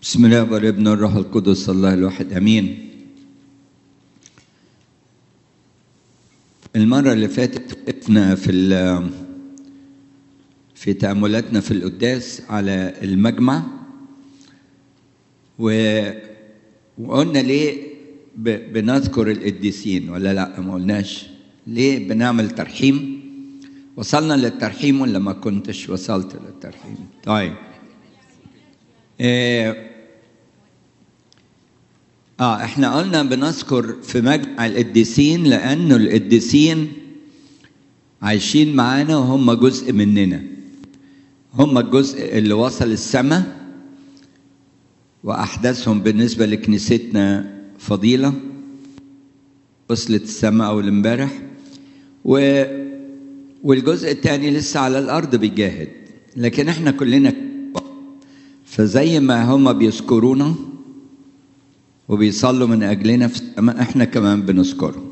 بسم الله والابن والروح القدس الله الواحد امين المرة اللي فاتت وقفنا في ال- في تأملاتنا في القداس على المجمع و... وقلنا ليه ب... بنذكر القديسين ولا لا ما قلناش ليه بنعمل ترحيم وصلنا للترحيم ولا ما كنتش وصلت للترحيم طيب آه اه احنا قلنا بنذكر في مجمع القديسين لانه القديسين عايشين معانا وهم جزء مننا هم الجزء اللي وصل السماء واحداثهم بالنسبه لكنيستنا فضيله وصلت السماء اول امبارح و والجزء الثاني لسه على الارض بيجاهد لكن احنا كلنا فزي ما هم بيذكرونا وبيصلوا من اجلنا في السماء احنا كمان بنذكرهم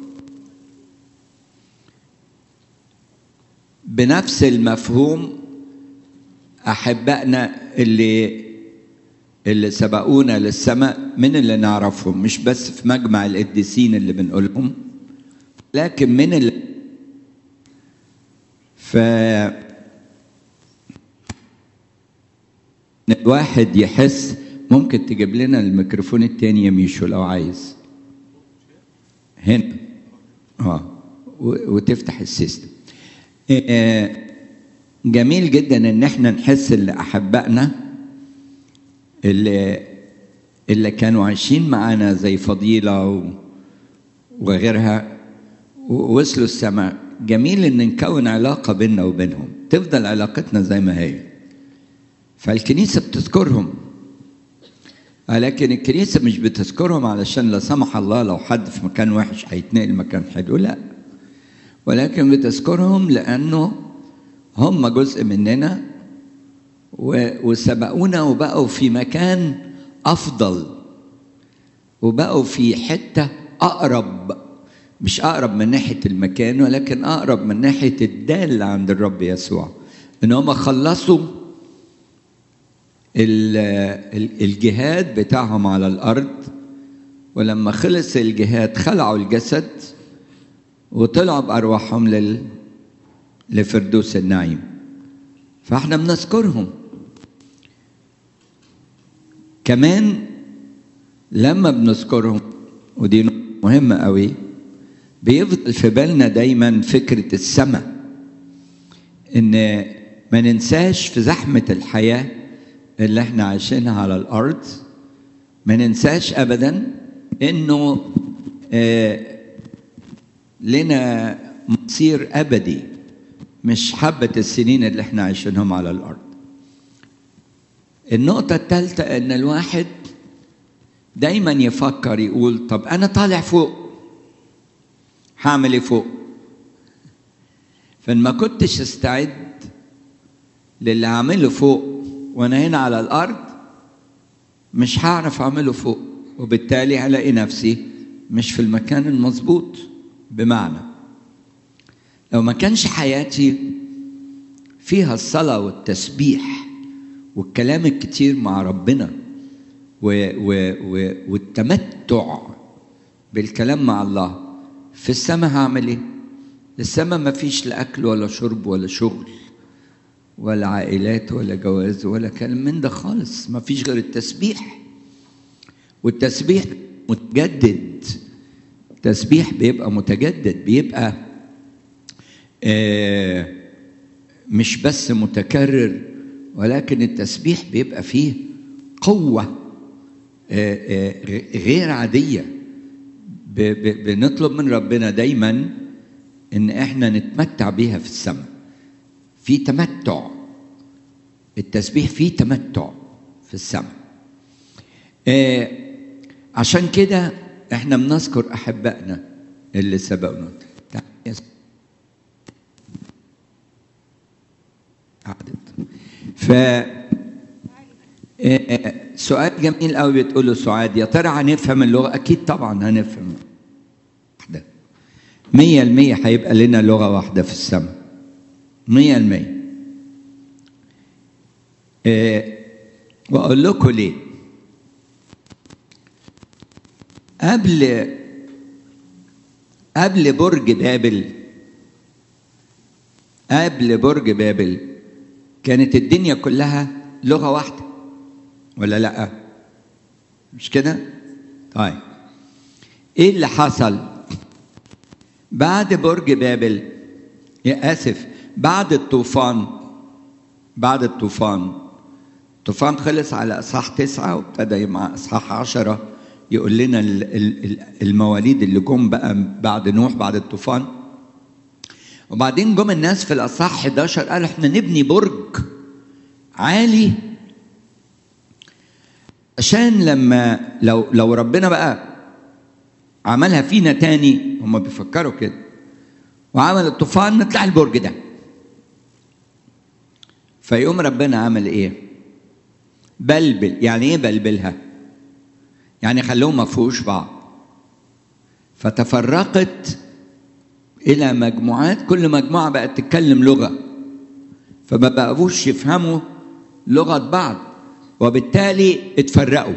بنفس المفهوم احبائنا اللي اللي سبقونا للسماء من اللي نعرفهم مش بس في مجمع القديسين اللي بنقولهم لكن من اللي ف الواحد يحس ممكن تجيب لنا الميكروفون التاني يا ميشو لو عايز هنا اه و- وتفتح السيستم آه، جميل جدا ان احنا نحس ان احبائنا اللي اللي كانوا عايشين معانا زي فضيله و- وغيرها ووصلوا السماء جميل ان نكون علاقه بيننا وبينهم تفضل علاقتنا زي ما هي فالكنيسه بتذكرهم لكن الكنيسه مش بتذكرهم علشان لا سمح الله لو حد في مكان وحش هيتنقل مكان حلو لا ولكن بتذكرهم لانه هم جزء مننا و- وسبقونا وبقوا في مكان افضل وبقوا في حته اقرب مش اقرب من ناحيه المكان ولكن اقرب من ناحيه الدال عند الرب يسوع ان هم خلصوا ال- ال- الجهاد بتاعهم على الارض ولما خلص الجهاد خلعوا الجسد وطلعوا بارواحهم لل لفردوس النعيم فاحنا بنذكرهم كمان لما بنذكرهم ودي نقطة مهمة قوي بيفضل في بالنا دايما فكرة السماء ان ما ننساش في زحمة الحياة اللي احنا عايشينها على الارض ما ننساش ابدا انه آه، لنا مصير ابدي مش حبة السنين اللي احنا عايشينهم على الارض النقطة الثالثة ان الواحد دايما يفكر يقول طب انا طالع فوق هعمل ايه فوق فان ما كنتش استعد للي هعمله فوق وانا هنا على الارض مش هعرف اعمله فوق وبالتالي هلاقي نفسي مش في المكان المظبوط بمعنى لو ما كانش حياتي فيها الصلاة والتسبيح والكلام الكتير مع ربنا و و و والتمتع بالكلام مع الله في السماء هعمل ايه؟ السماء ما فيش لا اكل ولا شرب ولا شغل ولا عائلات ولا جواز ولا كلام من ده خالص ما فيش غير التسبيح والتسبيح متجدد التسبيح بيبقى متجدد بيبقى آه مش بس متكرر ولكن التسبيح بيبقى فيه قوة آه آه غير عادية ب- ب- بنطلب من ربنا دايما ان احنا نتمتع بيها في السماء في تمتع التسبيح فيه تمتع في السماء آه عشان كده احنا بنذكر احبائنا اللي سبقونا تعال يا س- قعدت ف آه، سؤال جميل قوي بتقوله سعاد يا ترى هنفهم اللغه اكيد طبعا هنفهم واحده مية المية هيبقى لنا لغة واحدة في السماء مية المية. إيه وأقول لكم ليه قبل قبل برج بابل قبل برج بابل كانت الدنيا كلها لغة واحدة ولا لأ؟ مش كده؟ طيب ايه اللي حصل؟ بعد برج بابل يا اسف بعد الطوفان بعد الطوفان الطوفان خلص على اصحاح تسعه وابتدى مع اصحاح عشره يقول لنا المواليد اللي جم بقى بعد نوح بعد الطوفان وبعدين جم الناس في الاصحاح 11 قالوا احنا نبني برج عالي عشان لما لو لو ربنا بقى عملها فينا تاني هم بيفكروا كده وعمل الطوفان نطلع البرج ده فيقوم ربنا عمل ايه بلبل يعني ايه بلبلها يعني خلوهم ما فيهوش بعض فتفرقت الى مجموعات كل مجموعه بقت تتكلم لغه فما بقوش يفهموا لغه بعض وبالتالي اتفرقوا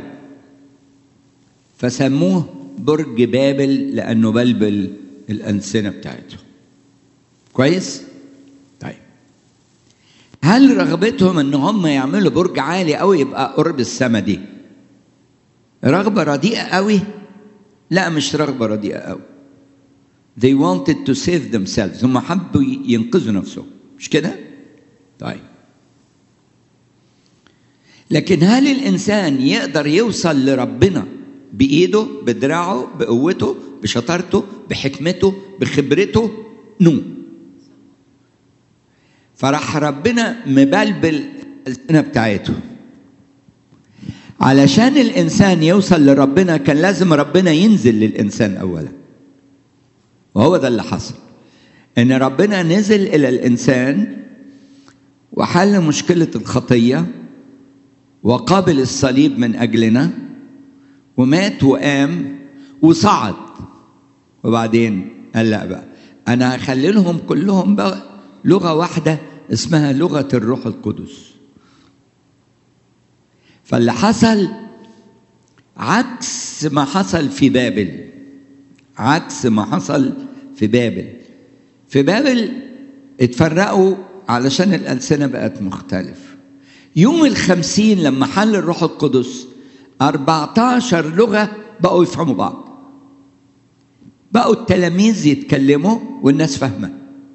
فسموه برج بابل لانه بلبل الانسنه بتاعتهم كويس طيب هل رغبتهم ان هم يعملوا برج عالي قوي يبقى قرب السما دي رغبه رديئه قوي لا مش رغبه رديئه قوي they wanted to save themselves هم حبوا ينقذوا نفسهم مش كده طيب لكن هل الانسان يقدر يوصل لربنا بايده بدراعه بقوته بشطارته بحكمته بخبرته نو فراح ربنا مبلبل السنه بتاعته علشان الانسان يوصل لربنا كان لازم ربنا ينزل للانسان اولا وهو ده اللي حصل ان ربنا نزل الى الانسان وحل مشكله الخطيه وقابل الصليب من اجلنا ومات وقام وصعد وبعدين قال لا بقى انا هخلي لهم كلهم بقى لغه واحده اسمها لغه الروح القدس فاللي حصل عكس ما حصل في بابل عكس ما حصل في بابل في بابل اتفرقوا علشان الألسنة بقت مختلف يوم الخمسين لما حل الروح القدس 14 لغة بقوا يفهموا بعض بقوا التلاميذ يتكلموا والناس فاهمة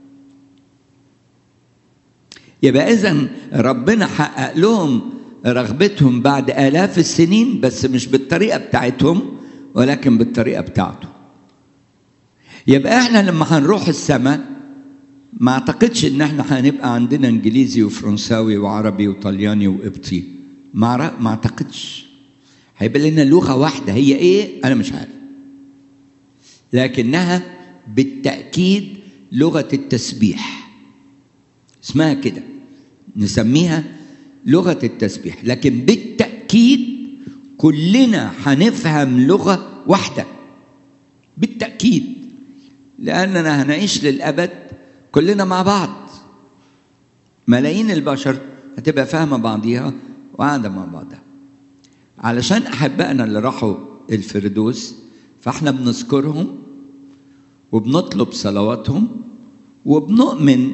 يبقى إذا ربنا حقق لهم رغبتهم بعد آلاف السنين بس مش بالطريقة بتاعتهم ولكن بالطريقة بتاعته يبقى احنا لما هنروح السماء ما اعتقدش ان احنا هنبقى عندنا انجليزي وفرنساوي وعربي وطلياني وقبطي ما ما اعتقدش هيبقى لنا لغه واحده هي ايه انا مش عارف لكنها بالتاكيد لغه التسبيح اسمها كده نسميها لغه التسبيح لكن بالتاكيد كلنا هنفهم لغه واحده بالتاكيد لاننا هنعيش للابد كلنا مع بعض ملايين البشر هتبقى فاهمه بعضيها وقاعده مع بعضها علشان احبائنا اللي راحوا الفردوس فاحنا بنذكرهم وبنطلب صلواتهم وبنؤمن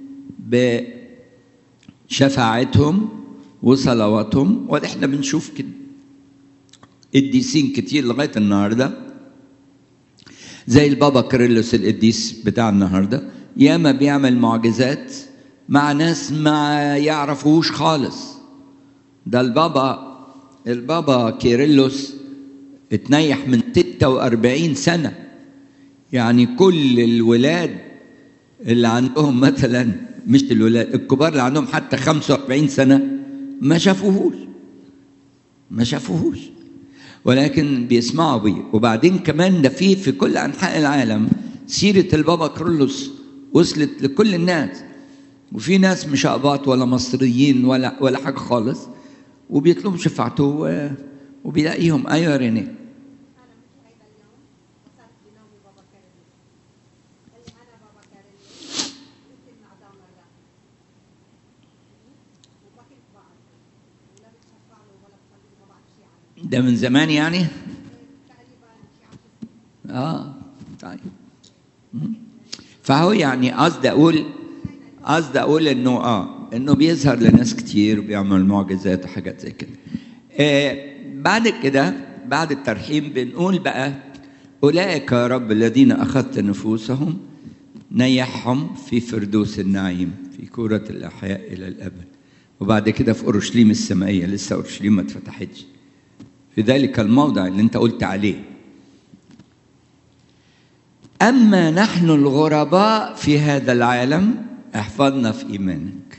بشفاعتهم وصلواتهم وده احنا بنشوف كده قديسين كتير لغايه النهارده زي البابا كيرلس القديس بتاع النهارده ياما بيعمل معجزات مع ناس ما يعرفوش خالص ده البابا البابا كيرلس اتنيح من 46 سنة يعني كل الولاد اللي عندهم مثلا مش الولاد الكبار اللي عندهم حتى 45 سنة ما شافوهوش ما شافوهوش ولكن بيسمعوا بيه وبعدين كمان ده في في كل انحاء العالم سيره البابا كرولوس وصلت لكل الناس وفي ناس مش اقباط ولا مصريين ولا ولا حاجه خالص وبيطلبوا شفاعته وبيلاقيهم ايوه يا رينيه ده من زمان يعني فهو يعني قصدي اقول قصدي اقول انه اه انه بيظهر لناس كتير وبيعمل معجزات وحاجات زي كده آه بعد كده بعد الترحيم بنقول بقى اولئك يا رب الذين اخذت نفوسهم نيحهم في فردوس النعيم في كرة الأحياء إلى الأبد وبعد كده في أورشليم السمائية لسه أورشليم ما اتفتحتش في ذلك الموضع اللي أنت قلت عليه أما نحن الغرباء في هذا العالم احفظنا في إيمانك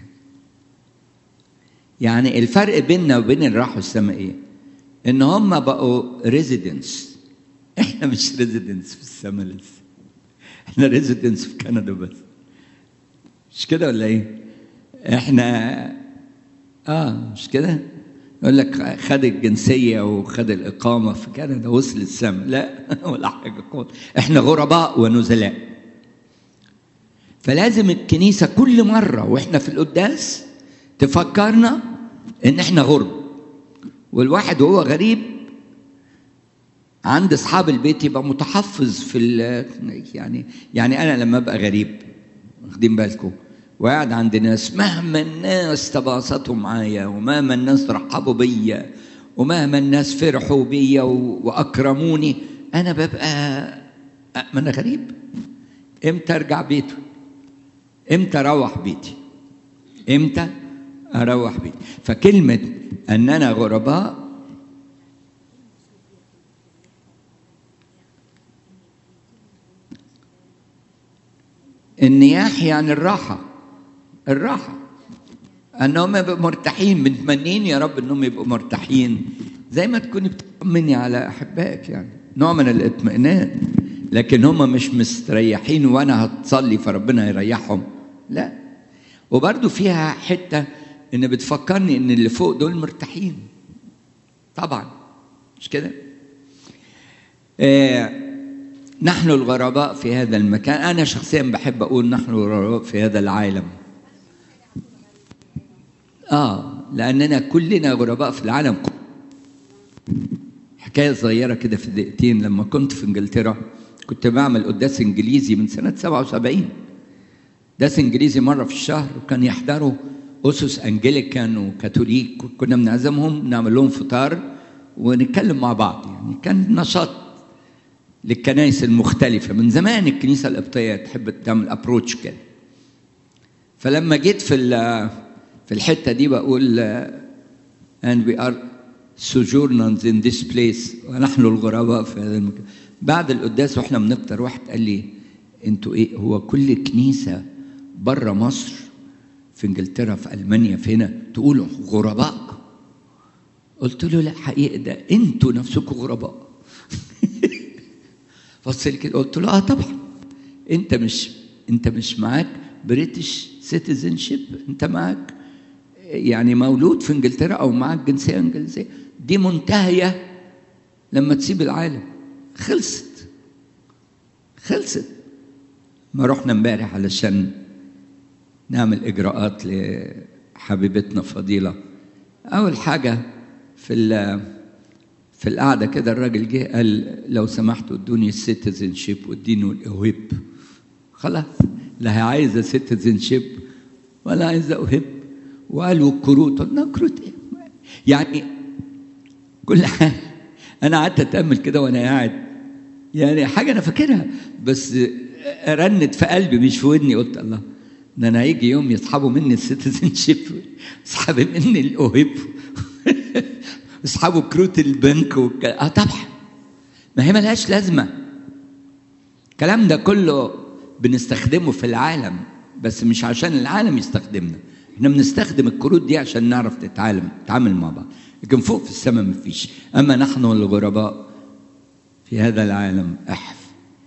يعني الفرق بيننا وبين اللي راحوا السمائية إن هم بقوا ريزيدنس إحنا مش ريزيدنس في السماء لسه احنا ريزيدنس في كندا بس مش كده ولا ايه احنا اه مش كده يقول لك خد الجنسية وخد الإقامة في كندا وصل السما لا ولا حاجة خالص احنا غرباء ونزلاء فلازم الكنيسة كل مرة واحنا في القداس تفكرنا ان احنا غرب والواحد وهو غريب عند اصحاب البيت يبقى متحفظ في يعني يعني انا لما ابقى غريب واخدين بالكم وقاعد عند ناس مهما الناس تباسطوا معايا ومهما الناس رحبوا بيا ومهما الناس فرحوا بيا واكرموني انا ببقى ما انا غريب امتى ارجع بيته امتى اروح بيتي امتى اروح بيتي فكلمه اننا غرباء النياح يعني الراحة الراحة انهم يبقوا مرتاحين متمنين يا رب انهم يبقوا مرتاحين زي ما تكوني بتطمني على احبائك يعني نوع من الاطمئنان لكن هم مش مستريحين وانا هتصلي فربنا يريحهم لا وبرضو فيها حتة ان بتفكرني ان اللي فوق دول مرتاحين طبعا مش كده آه نحن الغرباء في هذا المكان أنا شخصيا بحب أقول نحن الغرباء في هذا العالم آه لأننا كلنا غرباء في العالم حكاية صغيرة كده في دقيقتين لما كنت في إنجلترا كنت بعمل قداس إنجليزي من سنة 77 قداس إنجليزي مرة في الشهر وكان يحضروا أسس أنجليكان وكاثوليك كنا بنعزمهم نعمل لهم فطار ونتكلم مع بعض يعني كان نشاط للكنائس المختلفة من زمان الكنيسة القبطية تحب تعمل ابروتش كده فلما جيت في في الحتة دي بقول and we are sojourners in this place ونحن الغرباء في هذا المكان بعد القداس واحنا بنفطر واحد قال لي انتوا ايه هو كل كنيسة بره مصر في انجلترا في المانيا في هنا تقولوا غرباء قلت له لا حقيقة ده انتوا نفسكم غرباء بص لي كده قلت له اه طبعا انت مش انت مش معاك بريتش سيتيزن شيب انت معاك يعني مولود في انجلترا او معاك جنسيه انجليزيه دي منتهيه لما تسيب العالم خلصت خلصت ما رحنا امبارح علشان نعمل اجراءات لحبيبتنا فضيله اول حاجه في في القعدة كده الراجل جه قال لو سمحتوا ادوني السيتيزن شيب واديني الاوهب خلاص لا هي عايزة سيتيزن شيب ولا عايزة اوهب وقالوا الكروت قلنا كروت ايه يعني كل حاجة أنا قعدت أتأمل كده وأنا قاعد يعني حاجة أنا فاكرها بس رنت في قلبي مش في ودني قلت الله ده أنا هيجي يوم يسحبوا مني السيتيزن شيب يسحبوا مني الأوهب يسحبوا كروت البنك والك... اه طبعا ما هي ملهاش لازمه الكلام ده كله بنستخدمه في العالم بس مش عشان العالم يستخدمنا احنا بنستخدم الكروت دي عشان نعرف نتعلم نتعامل مع بعض لكن فوق في السماء مفيش اما نحن الغرباء في هذا العالم احف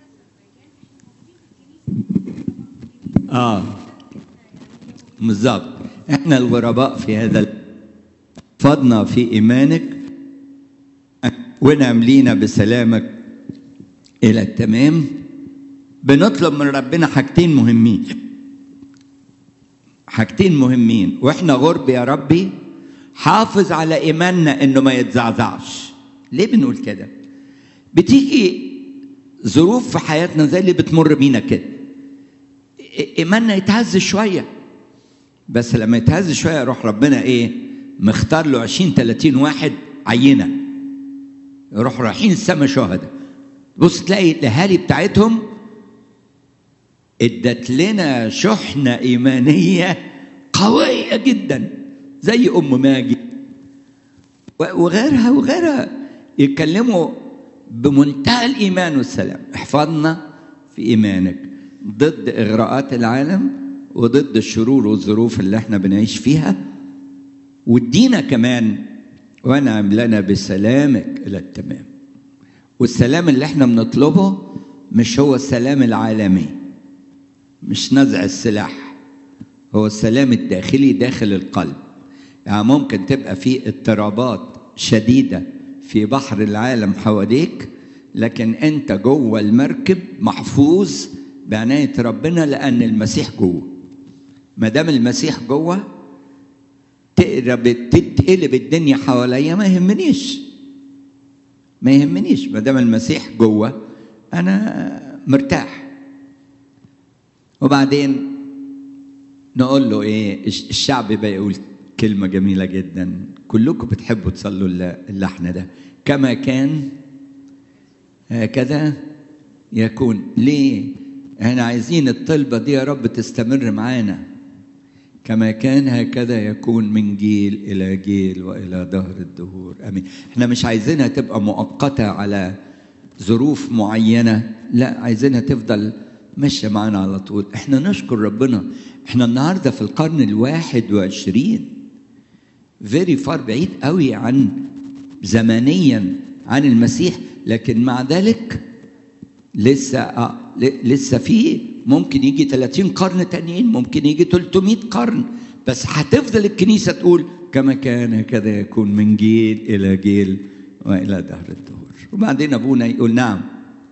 اه بالظبط احنا الغرباء في هذا فضنا في ايمانك ونعم لينا بسلامك الى التمام بنطلب من ربنا حاجتين مهمين حاجتين مهمين واحنا غرب يا ربي حافظ على ايماننا انه ما يتزعزعش ليه بنقول كده بتيجي ظروف في حياتنا زي اللي بتمر بينا كده ايماننا يتهز شويه بس لما يتهز شويه يروح ربنا ايه مختار له 20 30 واحد عينه يروحوا رايحين السما شهداء بص تلاقي الاهالي بتاعتهم ادت لنا شحنه ايمانيه قويه جدا زي ام ماجد وغيرها وغيرها يتكلموا بمنتهى الايمان والسلام احفظنا في ايمانك ضد اغراءات العالم وضد الشرور والظروف اللي احنا بنعيش فيها وادينا كمان وانعم لنا بسلامك الى التمام والسلام اللي احنا بنطلبه مش هو السلام العالمي مش نزع السلاح هو السلام الداخلي داخل القلب يعني ممكن تبقى في اضطرابات شديده في بحر العالم حواليك لكن انت جوه المركب محفوظ بعنايه ربنا لان المسيح جوه ما دام المسيح جوه تقرب تتقلب الدنيا حواليا ما يهمنيش ما يهمنيش ما دام المسيح جوه انا مرتاح وبعدين نقول له ايه الشعب بقى يقول كلمه جميله جدا كلكم بتحبوا تصلوا اللحن ده كما كان هكذا يكون ليه احنا عايزين الطلبه دي يا رب تستمر معانا كما كان هكذا يكون من جيل الى جيل والى دهر الدهور امين احنا مش عايزينها تبقى مؤقته على ظروف معينه لا عايزينها تفضل ماشيه معانا على طول احنا نشكر ربنا احنا النهارده في القرن الواحد وعشرين فيري فار بعيد قوي عن زمنيا عن المسيح لكن مع ذلك لسه آه لسه في ممكن يجي 30 قرن تانيين ممكن يجي 300 قرن بس هتفضل الكنيسة تقول كما كان هكذا يكون من جيل إلى جيل وإلى دهر الدهور وبعدين أبونا يقول نعم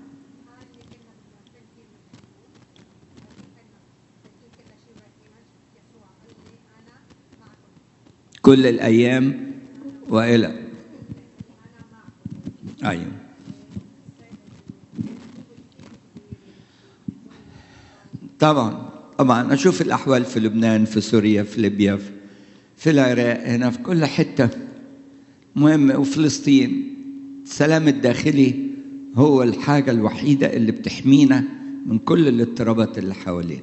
كل الأيام وإلى أيوه طبعا طبعا اشوف الاحوال في لبنان في سوريا في ليبيا في العراق هنا في كل حته مهم وفلسطين السلام الداخلي هو الحاجه الوحيده اللي بتحمينا من كل الاضطرابات اللي حوالينا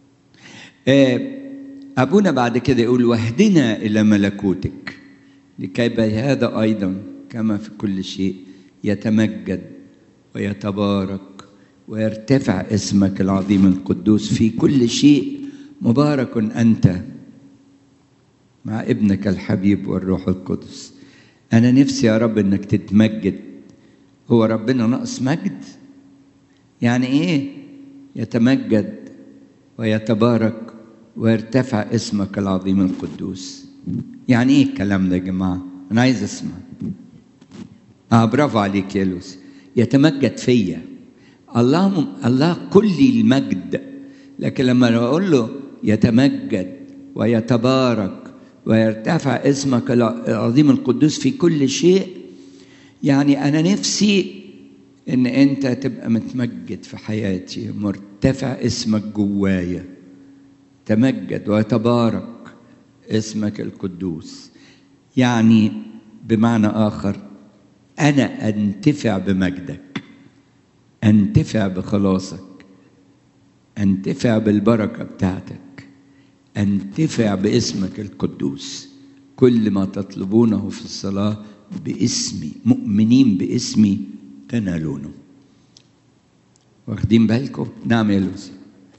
ابونا بعد كده يقول واهدنا الى ملكوتك لكي بهذا ايضا كما في كل شيء يتمجد ويتبارك ويرتفع اسمك العظيم القدوس في كل شيء مبارك انت مع ابنك الحبيب والروح القدس انا نفسي يا رب انك تتمجد هو ربنا ناقص مجد يعني ايه يتمجد ويتبارك ويرتفع اسمك العظيم القدوس يعني ايه الكلام ده يا جماعه انا عايز اسمع اه برافو عليك يا لوسي يتمجد فيا الله الله كل المجد لكن لما اقول له يتمجد ويتبارك ويرتفع اسمك العظيم القدوس في كل شيء يعني انا نفسي ان انت تبقى متمجد في حياتي مرتفع اسمك جوايا تمجد ويتبارك اسمك القدوس يعني بمعنى اخر انا انتفع بمجدك انتفع بخلاصك انتفع بالبركه بتاعتك انتفع باسمك القدوس كل ما تطلبونه في الصلاه باسمي مؤمنين باسمي تنالونه واخدين بالكم نعم يا لوسي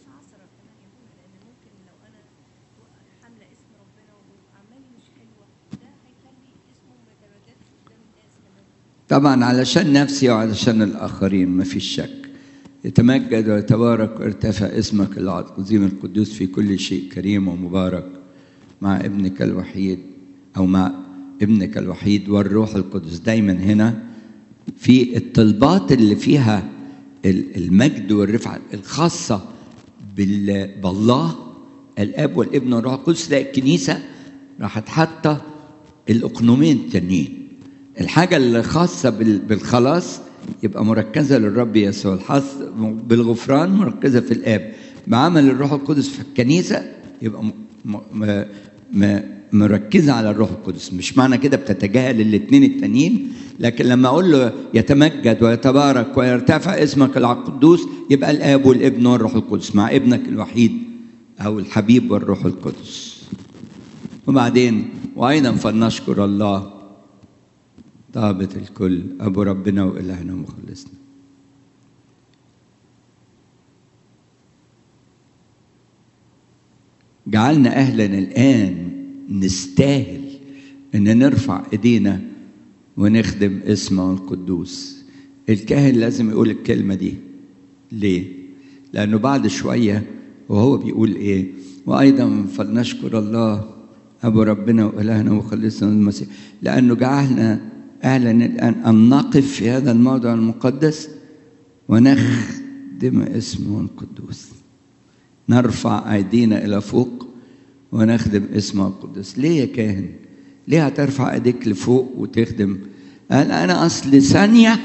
طبعا علشان نفسي وعلشان الآخرين ما فيش شك يتمجد ويتبارك ويرتفع اسمك العظيم القدوس في كل شيء كريم ومبارك مع ابنك الوحيد أو مع ابنك الوحيد والروح القدس دايما هنا في الطلبات اللي فيها المجد والرفعة الخاصة بالله الاب والابن والروح القدس لا الكنيسه راحت حاطه الاقنومين التانيين الحاجه اللي خاصه بالخلاص يبقى مركزه للرب يسوع الحظ بالغفران مركزه في الاب بعمل الروح القدس في الكنيسه يبقى م... م... م... م... مركزه على الروح القدس مش معنى كده بتتجاهل الاثنين التانيين لكن لما اقول له يتمجد ويتبارك ويرتفع اسمك القدوس يبقى الاب والابن والروح القدس مع ابنك الوحيد او الحبيب والروح القدس وبعدين وايضا فلنشكر الله ضابط الكل ابو ربنا والهنا ومخلصنا جعلنا اهلا الان نستاهل ان نرفع ايدينا ونخدم اسمه القدوس الكاهن لازم يقول الكلمه دي ليه لانه بعد شويه وهو بيقول ايه وايضا فلنشكر الله ابو ربنا والهنا ومخلصنا المسيح لانه جعلنا اهلا الان ان نقف في هذا الموضع المقدس ونخدم اسمه القدوس نرفع ايدينا الى فوق ونخدم اسمه القدس ليه يا كاهن ليه هترفع ايديك لفوق وتخدم قال انا اصل ثانيه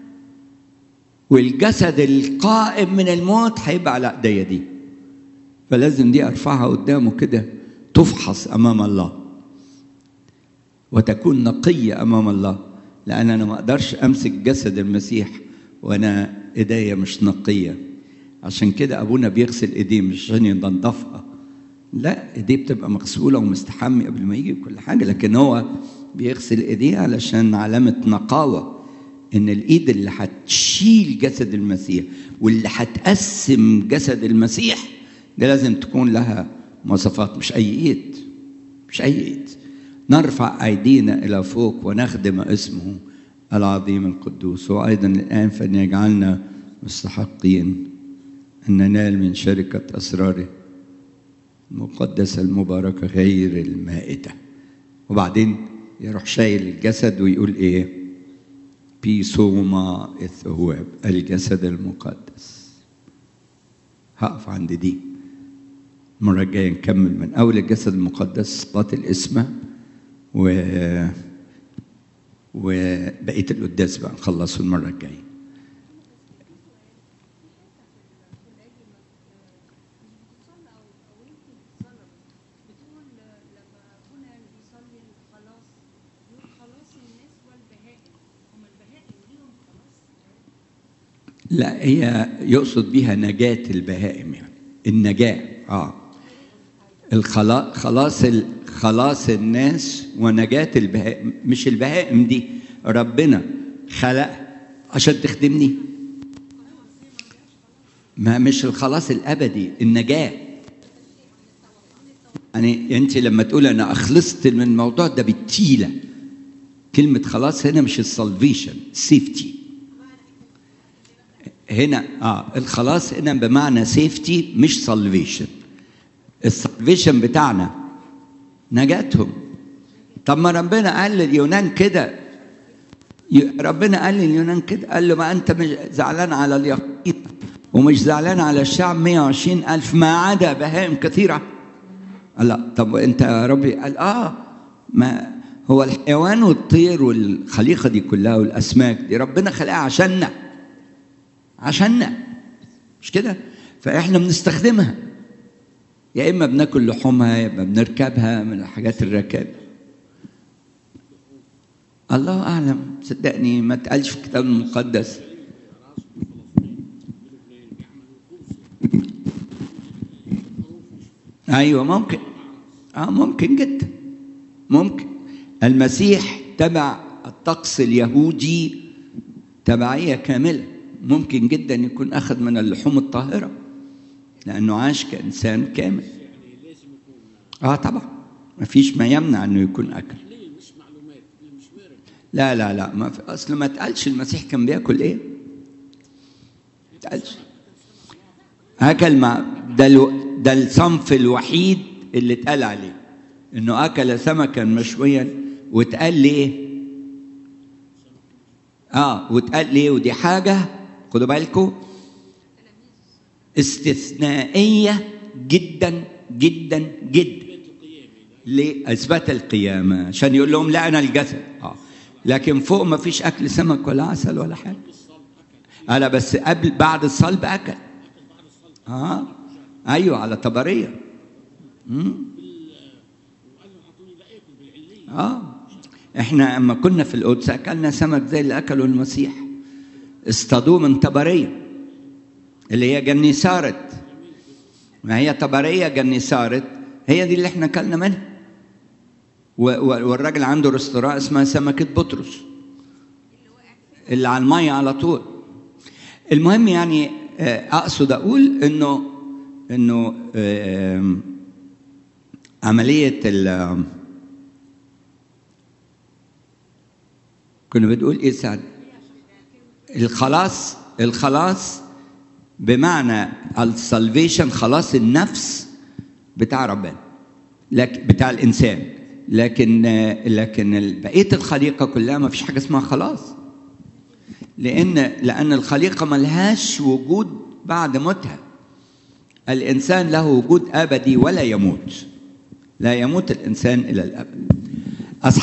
والجسد القائم من الموت هيبقى على ايديا دي فلازم دي ارفعها قدامه كده تفحص امام الله وتكون نقيه امام الله لان انا ما اقدرش امسك جسد المسيح وانا ايديا مش نقيه عشان كده ابونا بيغسل ايديه مش عشان ينضفها لا ايديه بتبقى مغسوله ومستحمي قبل ما يجي كل حاجه لكن هو بيغسل ايديه علشان علامه نقاوه ان الايد اللي هتشيل جسد المسيح واللي هتقسم جسد المسيح ده لازم تكون لها مواصفات مش اي ايد مش اي ايد نرفع ايدينا الى فوق ونخدم اسمه العظيم القدوس وايضا الان فليجعلنا مستحقين ان ننال من شركه اسراره المقدسه المباركه غير المائته وبعدين يروح شايل الجسد ويقول ايه بيسوما الثواب الجسد المقدس هقف عند دي المرة الجاية نكمل من أول الجسد المقدس صلاة الإسمة و وبقية القداس بقى نخلصه المرة الجاية لا هي يقصد بها نجاة البهائم يعني النجاة اه الخلاص خلاص ال... خلاص الناس ونجاة البهائم مش البهائم دي ربنا خلق عشان تخدمني ما مش الخلاص الابدي النجاة يعني انت لما تقول انا اخلصت من الموضوع ده بالتيله كلمه خلاص هنا مش السلفيشن سيفتي هنا اه الخلاص هنا بمعنى سيفتي مش سلفيشن السلفيشن بتاعنا نجاتهم طب ما ربنا قال لليونان كده ربنا قال لليونان كده قال له ما انت مش زعلان على اليهود ومش زعلان على الشعب 120 ألف ما عدا بهائم كثيرة لا طب انت يا ربي قال اه ما هو الحيوان والطير والخليقة دي كلها والأسماك دي ربنا خلقها عشاننا عشاننا مش كده فاحنا بنستخدمها يا اما بناكل لحومها يا اما بنركبها من الحاجات الركاب الله اعلم صدقني ما تقالش في الكتاب المقدس ايوه ممكن اه ممكن جدا ممكن المسيح تبع الطقس اليهودي تبعيه كامله ممكن جدا يكون اخذ من اللحوم الطاهره لانه عاش كانسان كامل اه طبعا ما فيش ما يمنع انه يكون اكل لا لا لا ما في اصل ما تقالش المسيح كان بياكل ايه ما تقالش اكل مع ده الو... ده الصنف الوحيد اللي اتقال عليه انه اكل سمكا مشويا واتقال ليه اه واتقال ليه ودي حاجه خدوا بالكم استثنائية جدا جدا جدا لإثبات القيامة عشان يقول لهم لا أنا الجسد آه. لكن فوق ما فيش أكل سمك ولا عسل ولا حاجة أنا بس قبل بعد الصلب أكل آه ايوه على طبريه مم. اه احنا اما كنا في القدس اكلنا سمك زي اللي اكله المسيح اصطادوه من طبريه اللي هي جنيسارت ما هي طبريه جنيسارت هي دي اللي احنا اكلنا منها و- و- والراجل عنده رستوران اسمها سمكه بطرس اللي على الميه على طول المهم يعني آه، اقصد اقول انه انه آم، عمليه ال كنا بتقول ايه سعد الخلاص الخلاص بمعنى السلفيشن خلاص النفس بتاع ربنا لكن بتاع الانسان لكن لكن بقيه الخليقه كلها ما فيش حاجه اسمها خلاص لان لان الخليقه ملهاش وجود بعد موتها الانسان له وجود ابدي ولا يموت لا يموت الانسان الى الابد